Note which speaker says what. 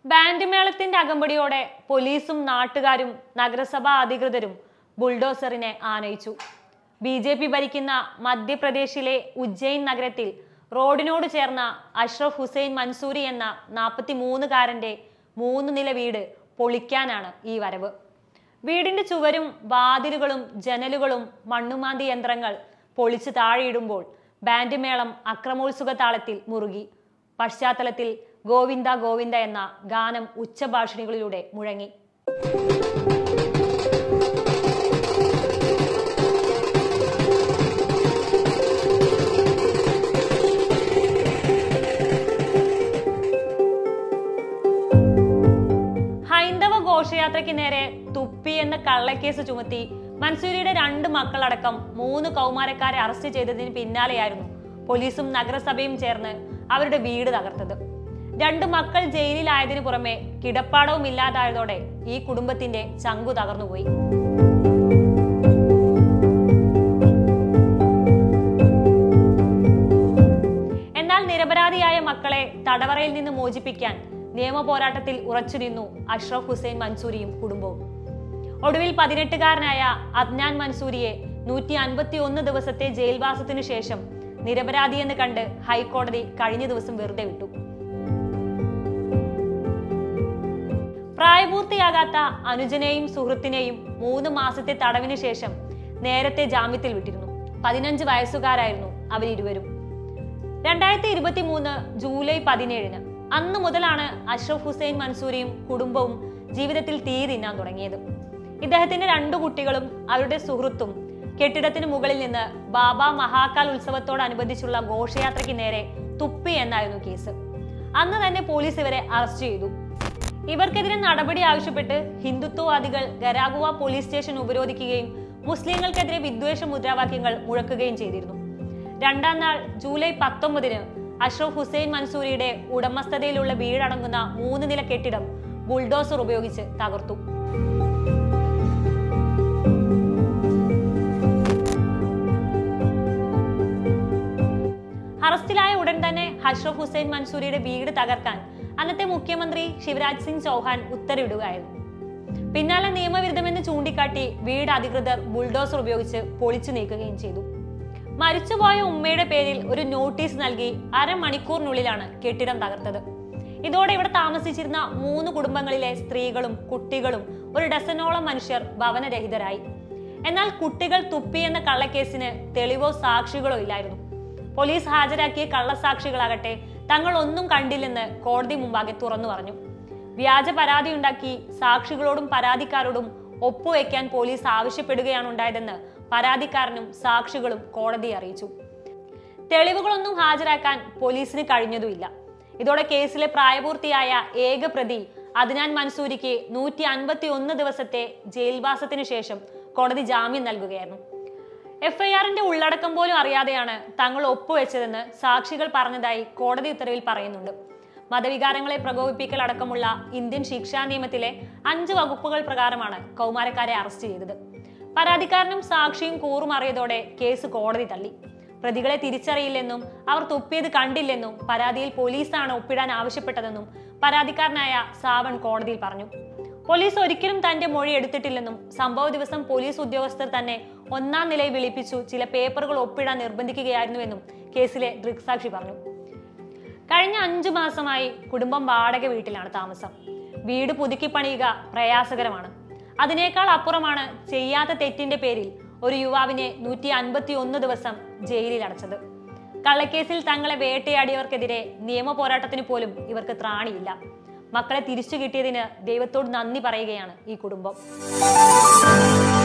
Speaker 1: band മേളത്തിന്റെ അകമ്പടിയോടെ പോലീസും നാട്ടുകാരും നഗരസഭാ അധികൃതരും ബുൾഡോസറിനെ ആനയിച്ചു ബി ജെ പി ഭരിക്കുന്ന മധ്യപ്രദേശിലെ ഉജ്ജയിൻ നഗരത്തിൽ റോഡിനോട് ചേർന്ന അഷ്റഫ് ഹുസൈൻ മൻസൂരി എന്ന നാൽപ്പത്തി മൂന്നുകാരന്റെ മൂന്ന് നില വീട് പൊളിക്കാനാണ് ഈ വരവ് വീടിന്റെ ചുവരും വാതിലുകളും ജനലുകളും മണ്ണുമാന്തി യന്ത്രങ്ങൾ പൊളിച്ച് താഴെയിടുമ്പോൾ ബാൻഡ് മേളം അക്രമോത്സുക താളത്തിൽ മുറുകി പശ്ചാത്തലത്തിൽ ഗോവിന്ദ ഗോവിന്ദ എന്ന ഗാനം ഉച്ചഭാഷിണികളിലൂടെ മുഴങ്ങി ഹൈന്ദവ ഘോഷയാത്രയ്ക്ക് നേരെ തുപ്പി എന്ന കള്ളക്കേസ് ചുമത്തി മൻസൂരിയുടെ രണ്ട് മക്കളടക്കം മൂന്ന് കൗമാരക്കാരെ അറസ്റ്റ് ചെയ്തതിന് പിന്നാലെയായിരുന്നു പോലീസും നഗരസഭയും ചേർന്ന് അവരുടെ വീട് തകർത്തത് രണ്ട് മക്കൾ ജയിലിലായതിനു പുറമെ കിടപ്പാടവും ഇല്ലാതായതോടെ ഈ കുടുംബത്തിന്റെ ചങ്കു തകർന്നുപോയി എന്നാൽ നിരപരാധിയായ മക്കളെ തടവറയിൽ നിന്ന് മോചിപ്പിക്കാൻ നിയമ പോരാട്ടത്തിൽ ഉറച്ചുനിന്നു അഷ്റഫ് ഹുസൈൻ മൻസൂരിയും കുടുംബവും ഒടുവിൽ പതിനെട്ടുകാരനായ അദ്നാൻ മൻസൂരിയെ നൂറ്റി അൻപത്തി ഒന്ന് ദിവസത്തെ ജയിൽവാസത്തിനു ശേഷം നിരപരാധിയെന്ന് കണ്ട് ഹൈക്കോടതി കഴിഞ്ഞ ദിവസം വെറുതെ വിട്ടു പ്രായപൂർത്തിയാകാത്ത അനുജനെയും സുഹൃത്തിനെയും മൂന്ന് മാസത്തെ തടവിന് ശേഷം നേരത്തെ ജാമ്യത്തിൽ വിട്ടിരുന്നു പതിനഞ്ച് വയസ്സുകാരായിരുന്നു അവരിരുവരും രണ്ടായിരത്തി ഇരുപത്തി മൂന്ന് ജൂലൈ പതിനേഴിന് അന്ന് മുതലാണ് അഷ്റഫ് ഹുസൈൻ മൻസൂരിയും കുടുംബവും ജീവിതത്തിൽ തീ തിന്നാൻ തുടങ്ങിയത് ഇദ്ദേഹത്തിന്റെ രണ്ടു കുട്ടികളും അവരുടെ സുഹൃത്തും കെട്ടിടത്തിന് മുകളിൽ നിന്ന് ബാബ മഹാകാൽ ഉത്സവത്തോടനുബന്ധിച്ചുള്ള ഘോഷയാത്രയ്ക്ക് നേരെ തുപ്പി എന്നായിരുന്നു കേസ് അന്ന് തന്നെ പോലീസ് ഇവരെ അറസ്റ്റ് ചെയ്തു ഇവർക്കെതിരെ നടപടി ആവശ്യപ്പെട്ട് ഹിന്ദുത്വവാദികൾ ഗരാഗുവ പോലീസ് സ്റ്റേഷൻ ഉപരോധിക്കുകയും മുസ്ലിങ്ങൾക്കെതിരെ വിദ്വേഷ മുദ്രാവാക്യങ്ങൾ മുഴക്കുകയും ചെയ്തിരുന്നു രണ്ടാം നാൾ ജൂലൈ പത്തൊമ്പതിന് അഷ്റഫ് ഹുസൈൻ മൻസൂരിയുടെ ഉടമസ്ഥതയിലുള്ള വീടടങ്ങുന്ന മൂന്ന് നില കെട്ടിടം ബുൾഡോസർ ഉപയോഗിച്ച് തകർത്തു അറസ്റ്റിലായ ഉടൻ തന്നെ അഷ്റഫ് ഹുസൈൻ മൻസൂരിയുടെ വീട് തകർക്കാൻ അന്നത്തെ മുഖ്യമന്ത്രി ശിവരാജ് സിംഗ് ചൗഹാൻ ഉത്തരവിടുകയായിരുന്നു പിന്നാലെ നിയമവിരുദ്ധമെന്ന് ചൂണ്ടിക്കാട്ടി വീട് അധികൃതർ ബുൾഡോസർ ഉപയോഗിച്ച് പൊളിച്ചു നീക്കുകയും ചെയ്തു മരിച്ചുപോയ ഉമ്മയുടെ പേരിൽ ഒരു നോട്ടീസ് നൽകി അരമണിക്കൂറിനുള്ളിലാണ് കെട്ടിടം തകർത്തത് ഇതോടെ ഇവിടെ താമസിച്ചിരുന്ന മൂന്ന് കുടുംബങ്ങളിലെ സ്ത്രീകളും കുട്ടികളും ഒരു ഡസനോളം മനുഷ്യർ ഭവനരഹിതരായി എന്നാൽ കുട്ടികൾ തുപ്പിയെന്ന കള്ളക്കേസിന് തെളിവോ സാക്ഷികളോ ഇല്ലായിരുന്നു പോലീസ് ഹാജരാക്കിയ കള്ളസാക്ഷികളാകട്ടെ തങ്ങൾ ഒന്നും കണ്ടില്ലെന്ന് കോടതി മുമ്പാകെ തുറന്നു പറഞ്ഞു വ്യാജ പരാതി ഉണ്ടാക്കി സാക്ഷികളോടും പരാതിക്കാരോടും ഒപ്പുവെക്കാൻ പോലീസ് ആവശ്യപ്പെടുകയാണ് ഉണ്ടായതെന്ന് പരാതിക്കാരനും സാക്ഷികളും കോടതിയെ അറിയിച്ചു തെളിവുകളൊന്നും ഹാജരാക്കാൻ പോലീസിന് കഴിഞ്ഞതുമില്ല ഇതോടെ കേസിലെ പ്രായപൂർത്തിയായ ഏക പ്രതി അദ്നാൻ മൻസൂരിക്ക് നൂറ്റി അൻപത്തി ഒന്ന് ദിവസത്തെ ജയിൽവാസത്തിന് ശേഷം കോടതി ജാമ്യം നൽകുകയായിരുന്നു എഫ്ഐആറിന്റെ ഉള്ളടക്കം പോലും അറിയാതെയാണ് തങ്ങൾ ഒപ്പുവെച്ചതെന്ന് സാക്ഷികൾ പറഞ്ഞതായി കോടതി ഉത്തരവിൽ പറയുന്നുണ്ട് മതവികാരങ്ങളെ പ്രകോപിപ്പിക്കൽ അടക്കമുള്ള ഇന്ത്യൻ ശിക്ഷാ നിയമത്തിലെ അഞ്ച് വകുപ്പുകൾ പ്രകാരമാണ് കൗമാരക്കാരെ അറസ്റ്റ് ചെയ്തത് പരാതിക്കാരനും സാക്ഷിയും കൂറും അറിയതോടെ കേസ് കോടതി തള്ളി പ്രതികളെ തിരിച്ചറിയില്ലെന്നും അവർ തുപ്പിയത് കണ്ടില്ലെന്നും പരാതിയിൽ പോലീസാണ് ഒപ്പിടാൻ ആവശ്യപ്പെട്ടതെന്നും പരാതിക്കാരനായ സാവൺ കോടതിയിൽ പറഞ്ഞു പോലീസ് ഒരിക്കലും തന്റെ മൊഴി എടുത്തിട്ടില്ലെന്നും സംഭവ ദിവസം പോലീസ് ഉദ്യോഗസ്ഥർ തന്നെ ഒന്നാം നിലയിൽ വിളിപ്പിച്ചു ചില പേപ്പറുകൾ ഒപ്പിടാൻ നിർബന്ധിക്കുകയായിരുന്നുവെന്നും കേസിലെ ദൃക്സാക്ഷി പറഞ്ഞു കഴിഞ്ഞ അഞ്ചു മാസമായി കുടുംബം വാടക വീട്ടിലാണ് താമസം വീട് പുതുക്കി പണിയുക പ്രയാസകരമാണ് അതിനേക്കാൾ അപ്പുറമാണ് ചെയ്യാത്ത തെറ്റിന്റെ പേരിൽ ഒരു യുവാവിനെ നൂറ്റി അൻപത്തി ഒന്ന് ദിവസം ജയിലിൽ അടച്ചത് കള്ളക്കേസിൽ തങ്ങളെ വേട്ടയാടിയവർക്കെതിരെ നിയമ പോരാട്ടത്തിന് പോലും ഇവർക്ക് ത്രാണിയില്ല മക്കളെ തിരിച്ചു കിട്ടിയതിന് ദൈവത്തോട് നന്ദി പറയുകയാണ് ഈ കുടുംബം